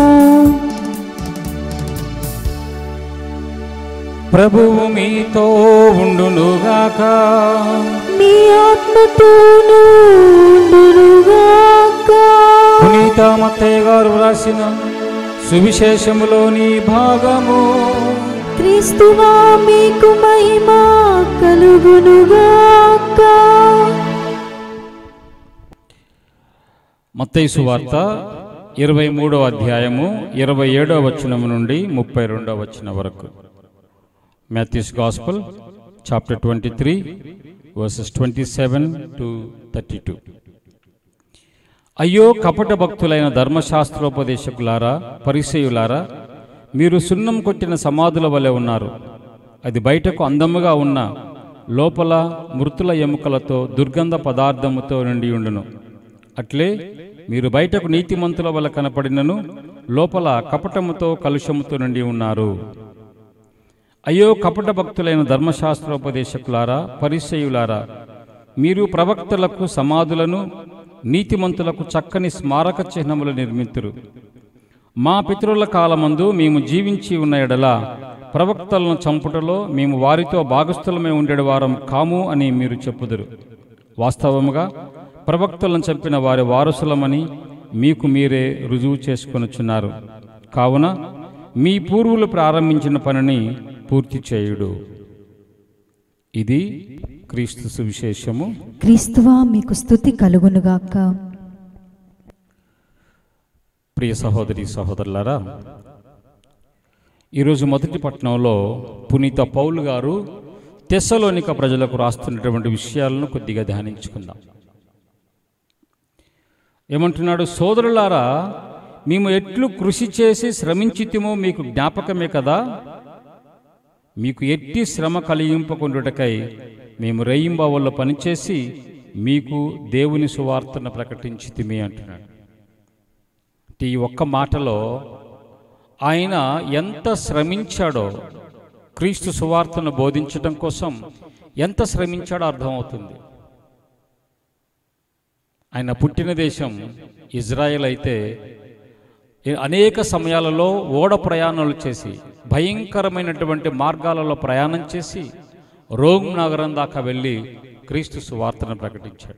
ప్రభువు మీతో ఉండునుగాక మీ ఆత్మతోనూ ఉండునుగాక. పునీత మత్తయ్య గారు వ్రాసిన సువిశేషములోని భాగము క్రీస్తువా మీకు మహిమ కలుగునుగాక మత్తయి సువార్త ఇరవై మూడవ అధ్యాయము ఇరవై ఏడవ వచనము నుండి ముప్పై రెండవ వచనం వరకు Matthew's gospel chapter twenty three verses twenty seven to thirty two అయ్యో కపట భక్తులైన ధర్మశాస్త్రోపదేశకులారా పరిచయులారా మీరు సున్నం కొట్టిన సమాధుల వలె ఉన్నారు అది బయటకు అందముగా ఉన్న లోపల మృతుల ఎముకలతో దుర్గంధ పదార్థముతో నిండి ఉండును అట్లే మీరు బయటకు నీతిమంతుల వల్ల కనపడినను లోపల కపటముతో కలుషముతో నిండి ఉన్నారు అయ్యో కపట భక్తులైన ధర్మశాస్త్రోపదేశకులారా పరిచయులారా మీరు ప్రవక్తలకు సమాధులను నీతిమంతులకు చక్కని స్మారక చిహ్నములు నిర్మితురు మా పితరుల కాలమందు మేము జీవించి ఉన్న ఎడల ప్రవక్తలను చంపుటలో మేము వారితో భాగస్థులమై ఉండేడు వారం కాము అని మీరు చెప్పుదురు వాస్తవముగా ప్రవక్తలను చంపిన వారి వారసులమని మీకు మీరే రుజువు చేసుకొనుచున్నారు కావున మీ పూర్వులు ప్రారంభించిన పనిని పూర్తి చేయుడు ఇది క్రీస్తు సువిశేషము క్రీస్తువా మీకు స్థుతి కలుగునుగాక ప్రియ సహోదరి సహోదరులారా ఈరోజు మొదటి పట్టణంలో పునీత పౌలు గారు తెస్సలోనిక ప్రజలకు రాస్తున్నటువంటి విషయాలను కొద్దిగా ధ్యానించుకుందాం ఏమంటున్నాడు సోదరులారా మేము ఎట్లు కృషి చేసి శ్రమించితిమో మీకు జ్ఞాపకమే కదా మీకు ఎట్టి శ్రమ కలిగింపకుండుటకై మేము రేయింబావుల్లో పనిచేసి మీకు దేవుని సువార్తను ప్రకటించితిమి అంటున్నాడు ఈ ఒక్క మాటలో ఆయన ఎంత శ్రమించాడో క్రీస్తు సువార్తను బోధించటం కోసం ఎంత శ్రమించాడో అర్థమవుతుంది ఆయన పుట్టిన దేశం ఇజ్రాయెల్ అయితే ఈ- అనేక సమయాలలో ఓడ ప్రయాణాలు చేసి భయంకరమైనటువంటి మార్గాలలో ప్రయాణం చేసి రోమ్ నగరం దాకా వెళ్ళి క్రీస్తు సువార్తను ప్రకటించాడు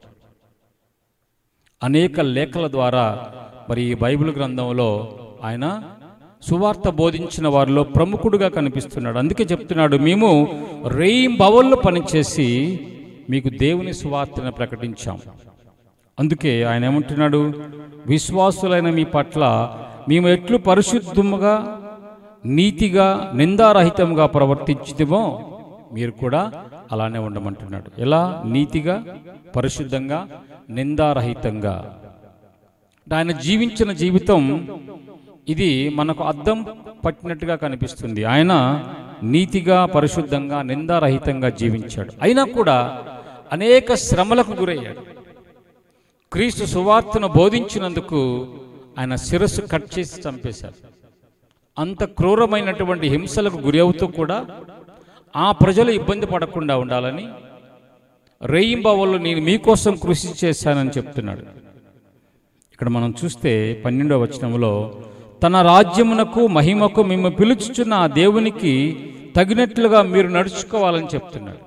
అనేక లేఖల ద్వారా మరి ఈ బైబిల్ గ్రంథంలో ఆయన సువార్త బోధించిన వారిలో ప్రముఖుడుగా కనిపిస్తున్నాడు అందుకే చెప్తున్నాడు మేము రేయింబవళ్ళు పనిచేసి మీకు దేవుని సువార్తను ప్రకటించాం అందుకే ఆయన ఏమంటున్నాడు విశ్వాసులైన మీ పట్ల మేము ఎట్లు పరిశుద్ధముగా నీతిగా నిందారహితంగా ప్రవర్తించుతామో మీరు కూడా అలానే ఉండమంటున్నాడు ఎలా నీతిగా పరిశుద్ధంగా నిందారహితంగా అంటే ఆయన జీవించిన జీవితం ఇది మనకు అద్దం పట్టినట్టుగా కనిపిస్తుంది ఆయన నీతిగా పరిశుద్ధంగా నిందారహితంగా జీవించాడు అయినా కూడా అనేక శ్రమలకు గురయ్యాడు క్రీస్తు సువార్తను బోధించినందుకు ఆయన శిరస్సు కట్ చేసి చంపేశారు అంత క్రూరమైనటువంటి హింసలకు గురి అవుతూ కూడా ఆ ప్రజలు ఇబ్బంది పడకుండా ఉండాలని రేయింబవళ్ళు నేను మీకోసం కృషి చేశానని చెప్తున్నాడు ఇక్కడ మనం చూస్తే పన్నెండవ వచనంలో తన రాజ్యమునకు మహిమకు మేము పిలుచుచున్న ఆ దేవునికి తగినట్లుగా మీరు నడుచుకోవాలని చెప్తున్నాడు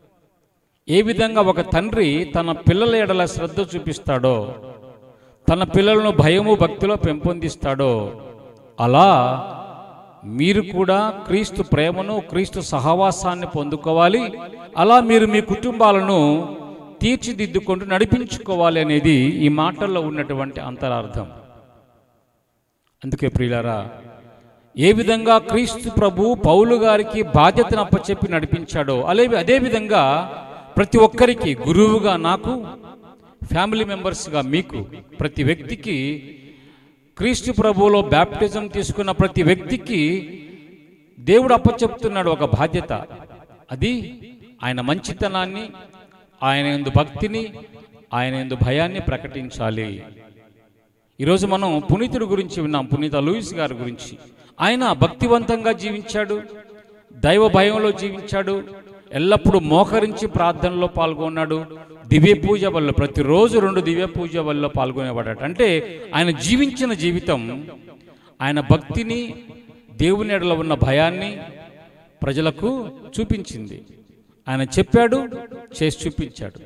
ఏ విధంగా ఒక తండ్రి తన పిల్లల ఎడల శ్రద్ధ చూపిస్తాడో తన పిల్లలను భయము భక్తిలో పెంపొందిస్తాడో అలా మీరు కూడా క్రీస్తు ప్రేమను క్రీస్తు సహవాసాన్ని పొందుకోవాలి అలా మీరు మీ కుటుంబాలను తీర్చిదిద్దుకుంటూ నడిపించుకోవాలి అనేది ఈ మాటల్లో ఉన్నటువంటి అంతరార్థం అందుకే ప్రియులారా ఏ విధంగా క్రీస్తు ప్రభు పౌలు గారికి బాధ్యతను అప్పచెప్పి నడిపించాడో అలే అదేవిధంగా ప్రతి ఒక్కరికి గురువుగా నాకు ఫ్యామిలీ మెంబర్స్గా మీకు ప్రతి వ్యక్తికి క్రీస్తు ప్రభువులో బ్యాప్టిజం తీసుకున్న ప్రతి వ్యక్తికి దేవుడు అప్పచెప్తున్నాడు ఒక బాధ్యత అది ఆయన మంచితనాన్ని ఆయన ఎందు భక్తిని ఆయన ఎందు భయాన్ని ప్రకటించాలి ఈరోజు మనం పునీతుడి గురించి విన్నాం పునీత లూయిస్ గారి గురించి ఆయన భక్తివంతంగా జీవించాడు దైవ భయంలో జీవించాడు ఎల్లప్పుడూ మోకరించి ప్రార్థనలో పాల్గొన్నాడు దివ్య పూజ వల్ల ప్రతిరోజు రెండు దివ్య పూజ వల్ల పాల్గొనేవాడట అంటే ఆయన జీవించిన జీవితం ఆయన భక్తిని దేవుని ఎడల ఉన్న భయాన్ని ప్రజలకు చూపించింది ఆయన చెప్పాడు చేసి చూపించాడు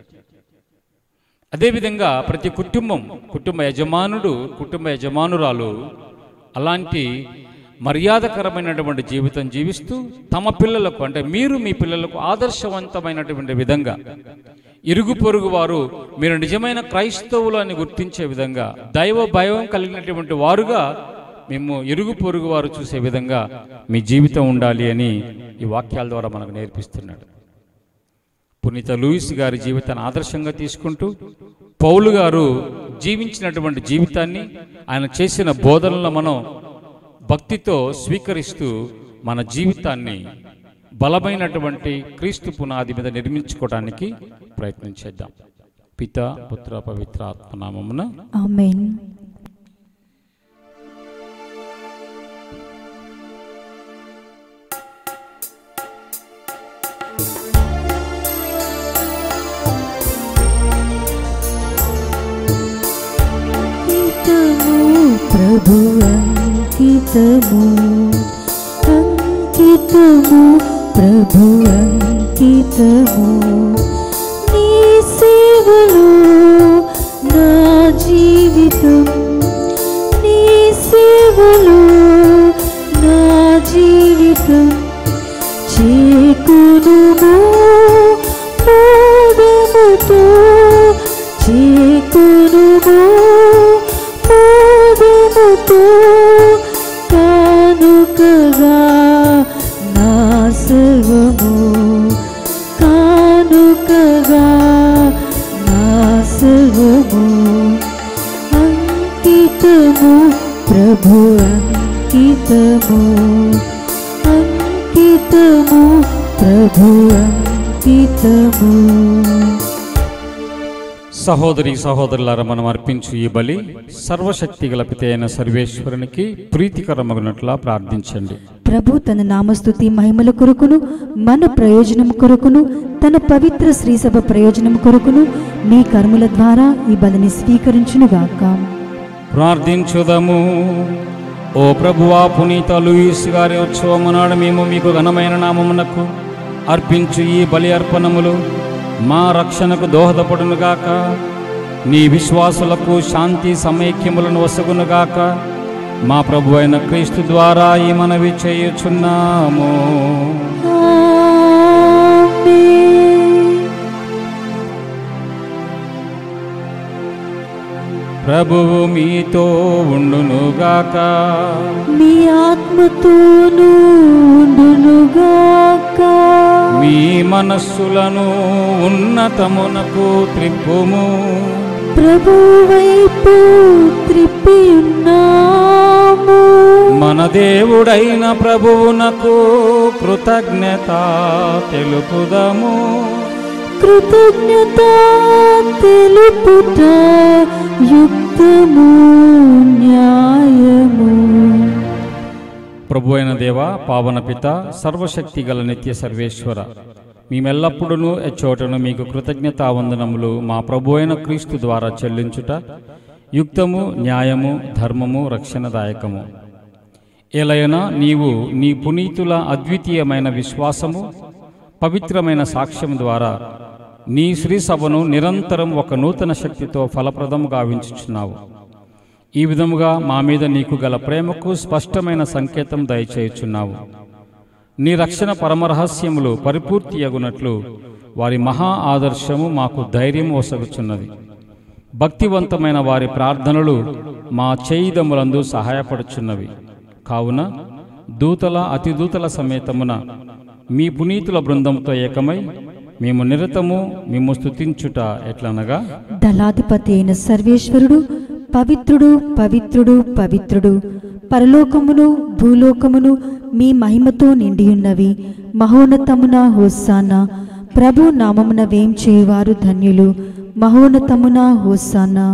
అదేవిధంగా ప్రతి కుటుంబం కుటుంబ యజమానుడు కుటుంబ యజమానురాలు అలాంటి మర్యాదకరమైనటువంటి జీవితం జీవిస్తూ తమ పిల్లలకు అంటే మీరు మీ పిల్లలకు ఆదర్శవంతమైనటువంటి విధంగా ఇరుగు పొరుగు వారు మీరు నిజమైన క్రైస్తవులు అని గుర్తించే విధంగా దైవ భయం కలిగినటువంటి వారుగా మేము ఇరుగు పొరుగు వారు చూసే విధంగా మీ జీవితం ఉండాలి అని ఈ వాక్యాల ద్వారా మనకు నేర్పిస్తున్నాడు పునీత లూయిస్ గారి జీవితాన్ని ఆదర్శంగా తీసుకుంటూ పౌలు గారు జీవించినటువంటి జీవితాన్ని ఆయన చేసిన బోధనలను మనం భక్తితో స్వీకరిస్తూ మన జీవితాన్ని బలమైనటువంటి క్రీస్తు పునాది మీద నిర్మించుకోవడానికి ప్రయత్నం చేద్దాం పిత పుత్ర పవిత్ర ఆత్మనామమున ఆమెన్ అంకితము ప్రభు అంకితము అంకితము ప్రభు అంకితము నీ సేవలో నా జీవితం నీ సేవలో నా జీవితం చేకునుము పాదముతో చేకునుము పాదముతో కానుకగా నా సర్వము కానుకగా నా సర్వము అంకితము ప్రభు అంకితము అంకితము ప్రభు అంకితము సహోదరి సహోదరులారా మనం అర్పించు ఈ బలి సర్వశక్తి గల పిత అయిన సర్వేశ్వరునికి ప్రీతికరమగినట్లా ప్రార్థించండి ప్రభు తన నామస్తుతి మహిమల కొరకును మన ప్రయోజనం కొరకును తన పవిత్ర శ్రీసభ ప్రయోజనం కొరకును మీ కర్ముల ద్వారా ఈ బలిని స్వీకరించునుగాక ప్రార్థించుదము ఓ ప్రభువా పునీత లూయిస్ గారి ఉత్సవం నాడు మేము మీకు ఘనమైన నామమునకు అర్పించు ఈ బలి అర్పణములు మా రక్షణకు దోహదపడునుగాక నీ విశ్వాసులకు శాంతి సమైక్యములను వసగునుగాక మా ప్రభు అయిన క్రీస్తు ద్వారా ఈ మనవి చేయుచున్నాము ప్రభువు మీతో ఉండునుగాక మీ ఆత్మతోనూ ఉండునుగాక మీ మనస్సులను ఉన్నతమునకు త్రిప్పుము ప్రభు వైపు త్రిప్పి ఉన్నాము మన దేవుడైన ప్రభువునకు కృతజ్ఞత తెలుపుదము కృతజ్ఞత తెలుపుట యుక్తము న్యాయము ప్రభు అయిన దేవ పావన పిత సర్వశక్తి గల నిత్య సర్వేశ్వర మేమెల్లప్పుడూ ఎచ్చోటను మీకు కృతజ్ఞతావందనములు మా ప్రభు అయిన క్రీస్తు ద్వారా చెల్లించుట యుక్తము న్యాయము ధర్మము రక్షణదాయకము ఎలయన నీవు నీ పునీతుల అద్వితీయమైన విశ్వాసము పవిత్రమైన సాక్ష్యం ద్వారా నీ శ్రీ సభను నిరంతరం ఒక నూతన శక్తితో ఫలప్రదం గావించుచున్నావు ఈ విధముగా మా మీద నీకు గల ప్రేమకు స్పష్టమైన సంకేతం దయచేయుచున్నావు నీ రక్షణ పరమరహస్యములు పరిపూర్తి అగునట్లు వారి మహా ఆదర్శము మాకు ధైర్యం ఒసగుచున్నది భక్తివంతమైన వారి ప్రార్థనలు మా చేయిదములందు సహాయపడుచున్నవి కావున దూతల అతిదూతల సమేతమున మీ పునీతుల బృందంతో ఏకమై మేము నిరతము మేము స్తుతించుట ఎట్లనగా దళాధిపతి అయిన సర్వేశ్వరుడు పవిత్రుడు పవిత్రుడు పవిత్రుడు పరలోకమును భూలోకమును మీ మహిమతో నిండియున్నవి మహోన్నతమున హోస్సాన ప్రభు నామమున వేం చేయువారు ధన్యులు మహోన్నతమున హోస్సానా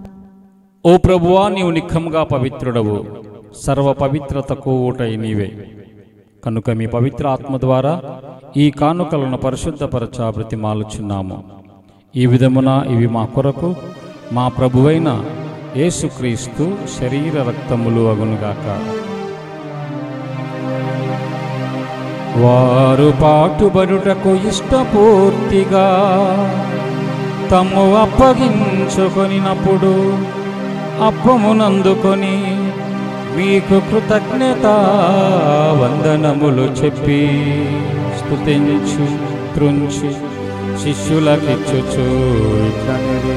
ఓ ప్రభువా నీవు నిఖంగా పవిత్రుడవు సర్వ పవిత్రతకు ఊటై నీవే కనుక మీ పవిత్ర ఆత్మ ద్వారా ఈ కానుకలను పరిశుద్ధపరచ బ్రతిమాలుచున్నాము ఈ విధమున ఇవి మా కొరకు మా ప్రభువైన యేసుక్రీస్తు శరీర రక్తములు అగునుగాక వారు పాటుబడుటకు ఇష్టపూర్తిగా తమ్ము అప్పగించుకొనినప్పుడు అప్పమునందుకొని మీకు కృతజ్ఞత వందనములు చెప్పి స్తుతించు త్రుంచి శిష్యులకిచ్చుచు ఇట్లనిరి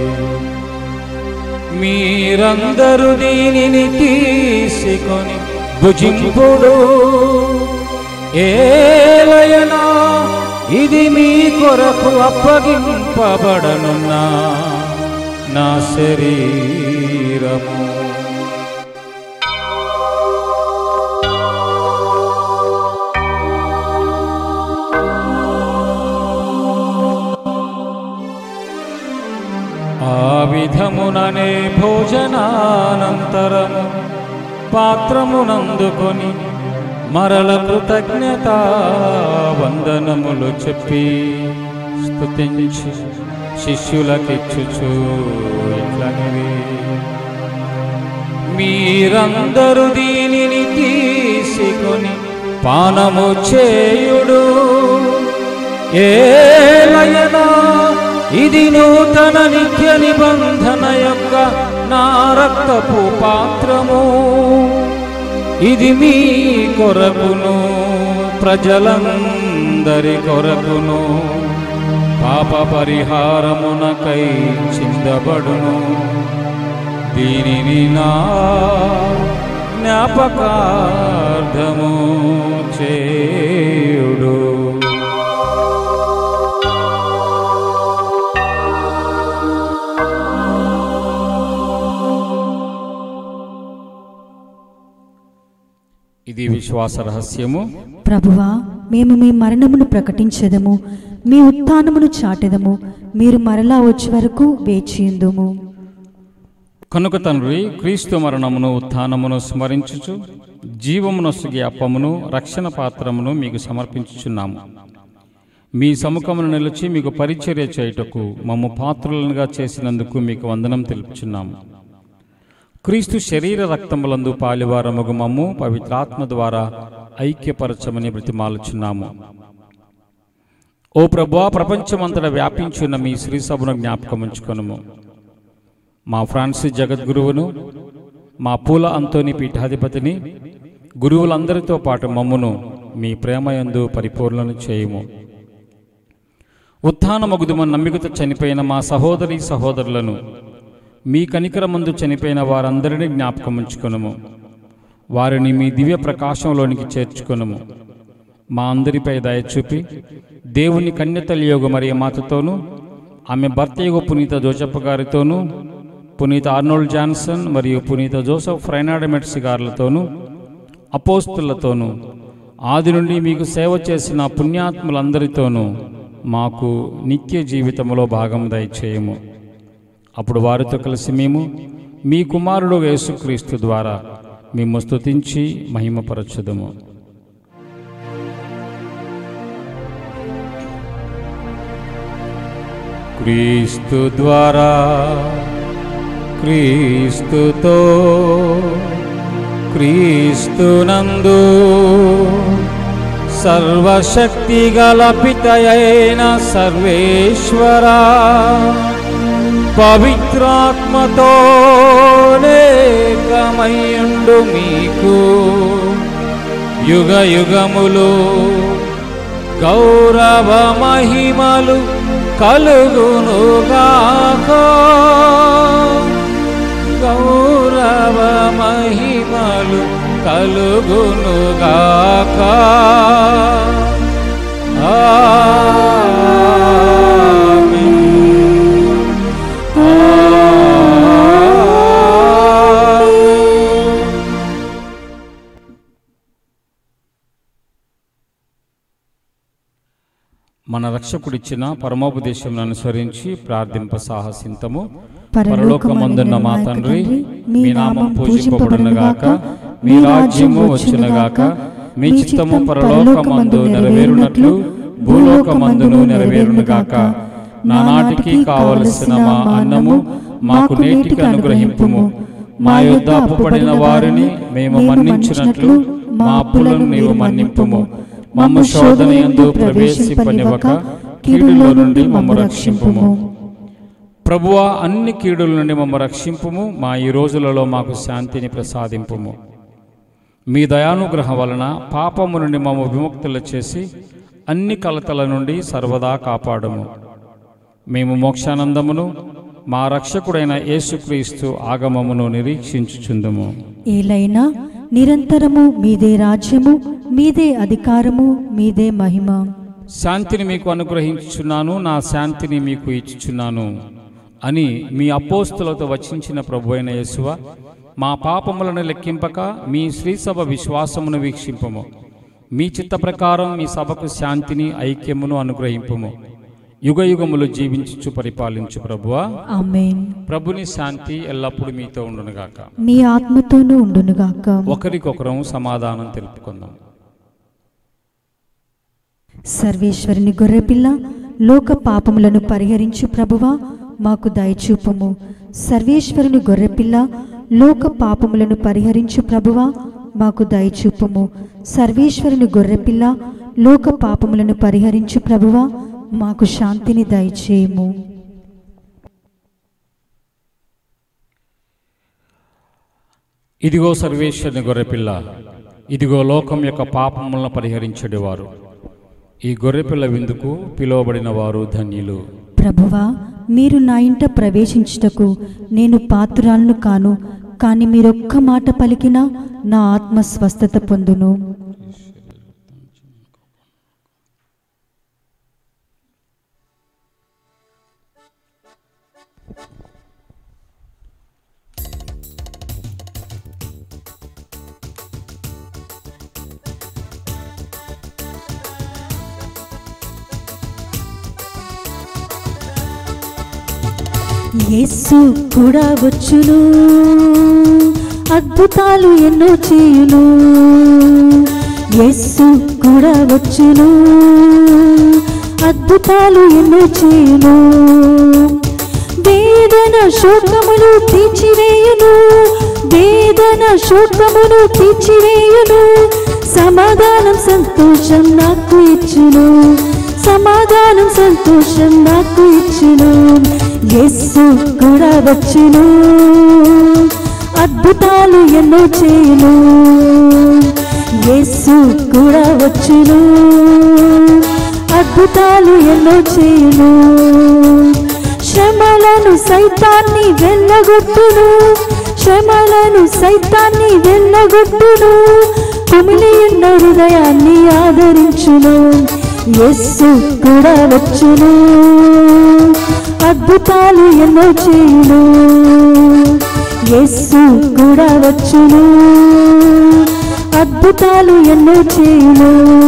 మీరందరూ దీనిని తీసుకొని భుజింపుడు ఏలయనా ఇది మీ కొరకు అప్పగింపబడనున్న నా శరీరము ఆ విధముననే భోజనానంతరము పాత్రమునందుకొని మరల కృతజ్ఞత వందనములు చెప్పి స్తుతించి శిష్యులకిచ్చుచు ఇట్లనివి మీరందరూ దీనిని తీసుకొని పానము చేయుడు ఏలయనా ఇది నూతన నిత్య నిబంధన యొక్క నా రక్తపు పాత్రము ఇది మీ కొరకును ప్రజలందరి కొరకును పాప పరిహారమునకై చిందబడును దీనిని నా జ్ఞాపకార్థము చేయుడు ఇది విశ్వాస రహస్యము ప్రభువా మేము మీ మరణమును ప్రకటించెదము మీ ఉత్థానమును చాటెదము మీరు మరలా వచ్చే వరకు వేచియుందుము కనుక తండ్రి క్రీస్తు మరణమును ఉత్థానమును స్మరించుచు జీవమునొసగి అప్పమును రక్షణ పాత్రమును మీకు సమర్పించుచున్నాము మీ సముఖమును నిలిచి మీకు పరిచర్య చేయుటకు మమ్ము పాత్రులనుగా చేసినందుకు మీకు వందనం తెలుపుచున్నాము క్రీస్తు శరీర రక్తములందు పాలివారముగు మమ్ము పవిత్రాత్మ ద్వారా ఐక్యపరచమని బ్రతిమాలుచున్నాము ఓ ప్రభువా ప్రపంచమంతటా వ్యాపించున్న మీ శ్రీ సభను జ్ఞాపకముంచుకొనుము మా ఫ్రాన్సిస్ జగద్గురువును మా పూల అంతోని పీఠాధిపతిని గురువులందరితో పాటు మమ్మును మీ ప్రేమయందు పరిపూర్ణను చేయుము ఉత్థానమగుదుమ నమ్మికతో చనిపోయిన మా సహోదరి సహోదరులను మీ కనికరమందు చనిపోయిన వారందరినీ జ్ఞాపకం ఉంచుకొనుము వారిని మీ దివ్య ప్రకాశంలోనికి చేర్చుకొనుము మా అందరిపై దయ చూపి దేవుని కన్యతల్లి యోగ మరియ మాతతోనూ ఆమె భర్త యోగ పునీత జోసప్ప గారితోనూ పునీత ఆర్నోల్డ్ జాన్సన్ మరియు పునీత జోసఫ్ ఫ్రైనాడమెట్స్ గారులతోనూ అపోస్తులతోనూ ఆది నుండి మీకు సేవ చేసిన పుణ్యాత్ములందరితోనూ మాకు నిత్య జీవితంలో భాగం దయచేయము అప్పుడు వారితో కలిసి మేము మీ కుమారుడు యేసుక్రీస్తు ద్వారా మేము స్తుతించి మహిమపరచుదము క్రీస్తు ద్వారా క్రీస్తుతో క్రీస్తునందు సర్వశక్తి గల పితయైన సర్వేశ్వరా పవిత్రాత్మతో నేకమయ్యుండు మీకు యుగ యుగములు గౌరవ మహిమలు కలుగునుగాక గౌరవ మహిమలు కలుగునుగాక ఆమేన్. ఆమేన్. మన రక్షకుడిచ్చిన పరమోపదేశం అనుసరించి ప్రార్థింప సాహసింతము పరలోకమందున్న మా తండ్రి మీ నామం పూజింపబడునుగాక మీ రాజ్యము వచ్చునుగాక మీ చిత్తము పరలోకమందు నెరవేరునట్లు భూలోకమందును నెరవేరునుగాక నానాటికి కావలసిన మా అన్నము మాకు నేటికి అనుగ్రహింపుము మా యొద్ద అప్పుపడిన వారిని మేము మన్నించినట్లు మా అప్పులను నీవు మన్నింపుము మమ్మ శోధన యందు ప్రవేశింపనివ్వక కీడులో నుండి మమ్మ రక్షింపుము ప్రభువా అన్ని కీడుల నుండి మమ్మ రక్షింపుము మా ఈ రోజులలో మాకు శాంతిని ప్రసాదింపుము మీ దయానుగ్రహం వలన పాపము నుండి మమ్మ విముక్తులు చేసి అన్ని కలతల నుండి సర్వదా కాపాడము మేము మోక్షానందమును మా రక్షకుడైన యేసుక్రీస్తు ఆగమమును నిరీక్షించుచుందుము ఏలైనా నిరంతరము మీదే రాజ్యము మీదే అధికారము మీదే మహిమ శాంతిని మీకు అనుగ్రహించుచున్నాను నా శాంతిని మీకు ఇచ్చుచున్నాను అని మీ అపోస్తులతో వచించిన ప్రభు అయిన యేసువ మా పాపములను లెక్కింపక మీ శ్రీసభ విశ్వాసమును వీక్షింపము మీ చిత్త ప్రకారం మీ సభకు శాంతిని ఐక్యమును అనుగ్రహింపము యుగ యుగములు జీవించుచు పరిపాలించు ప్రభువా ఆమేన్ ప్రభుని శాంతి ఎల్లప్పుడూ మీతో ఉండునుగాక మీ ఆత్మతోనూ ఉండునుగాక ఒకరికొకరం సమాధానం తెలుపుకుందాం సర్వేశ్వరుని గొర్రెపిల్ల లోక పాపములను పరిహరించు ప్రభువా మాకు దయచూపుము సర్వేశ్వరుని గొర్రెపిల్ల లోక పాపములను పరిహరించు ప్రభువా మాకు దయచూపుము సర్వేశ్వరుని గొర్రెపిల్ల లోక పాపములను పరిహరించు ప్రభువా మాకు శాంతిని దయచేయము ఇదిగో సర్వేశ్వరుని గొర్రెపిల్ల ఇదిగో లోకం యొక్క పాపములను పరిహరించేవారు ఈ గొర్రెపిల్ల విందుకు పిలువబడిన వారు ధన్యులు ప్రభువా మీరు నా ఇంట ప్రవేశించుటకు నేను పాత్రురాలను కాను కానీ మీరొక్క మాట పలికినా నా ఆత్మ స్వస్థత పొందును ఆ యేసు కూడా వచ్చును అద్భుతాలు ఎన్నో చేయును యేసు కూడా వచ్చును అద్భుతాలు ఎన్నో చేయును వేదన శోకములు తీర్చివేయును వేదన శోకములు తీర్చివేయును సమాధానం సంతోషం నాకు ఇచ్చును సమాధానం సంతోషం నాకు ఇచ్చును యేసు కూడా వచ్చును అద్భుతాలు ఎన్నో చేయును యేసు కూడా వచ్చును అద్భుతాలు ఎన్నో చేయును శ్రమలను సైతాన్ని వెళ్ళగొట్టును శ్రమలను సైతాన్ని వెళ్ళగొట్టును కుమిలి ఉన్న హృదయాన్ని ఆదరించును యస్సు కూడా వచ్చును అద్భుతాలు ఎన్నో చేయును యస్సు కూడా వచ్చును అద్భుతాలు ఎన్నో చేయును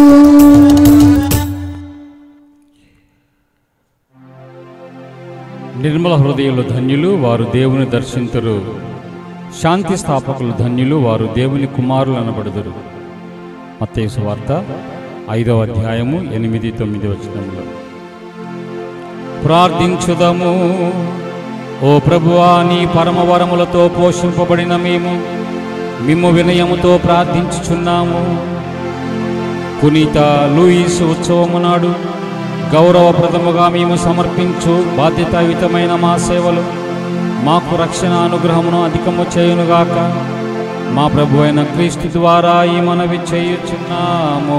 నిర్మల హృదయులు ధన్యులు వారు దేవుని దర్శించరు శాంతి స్థాపకులు ధన్యులు వారు దేవుని కుమారులు అనబడుదురు మత్తయి వార్త ఐదవ అధ్యాయము ఎనిమిది తొమ్మిది వచనములు ప్రార్థించుదము ఓ ప్రభువా నీ పరమవరములతో పోషింపబడిన మేము మిమ్ము వినయముతో ప్రార్థించుచున్నాము పునీత లూయిస్ ఉత్సవము నాడు గౌరవప్రదముగా మేము సమర్పించు బాధ్యతాయుతమైన మా సేవలు మాకు రక్షణ అనుగ్రహమును అధికము చేయునుగాక మా ప్రభు అయిన క్రీస్తు ద్వారా ఈ మనవి చేయుచున్నాము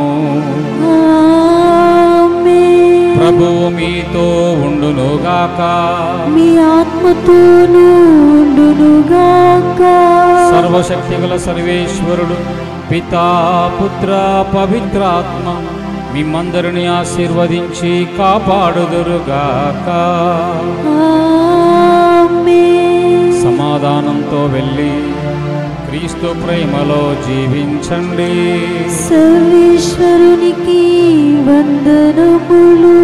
ఆమేన్. ప్రభువు మీతో ఉండునుగాక మీ ఆత్మతోనూ ఉండునుగాక సర్వశక్తిగల సర్వేశ్వరుడు పితా పుత్ర పవిత్రాత్మ మిమ్మందరిని ఆశీర్వదించి కాపాడుదురుగాక ఆమేన్. సమాధానంతో వెళ్ళి క్రీస్తు ప్రేమలో జీవించండి సర్వేశ్వరునికి వందనములు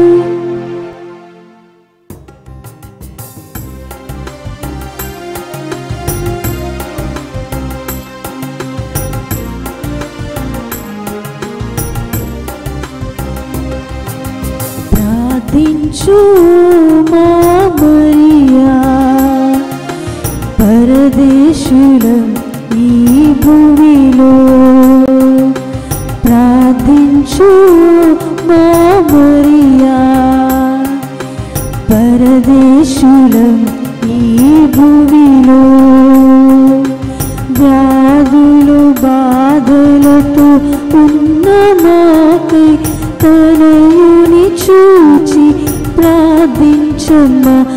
ప్రార్థించు మా మరియా పరదేశులం ఈ భూమిలో ప్రార్థించు మా మరియా పరదేశులం ఈ భూమిలో వ్యాధులు బాధలతో ఉన్న నాకై తనయుని చూచి ప్రార్థించమ్మా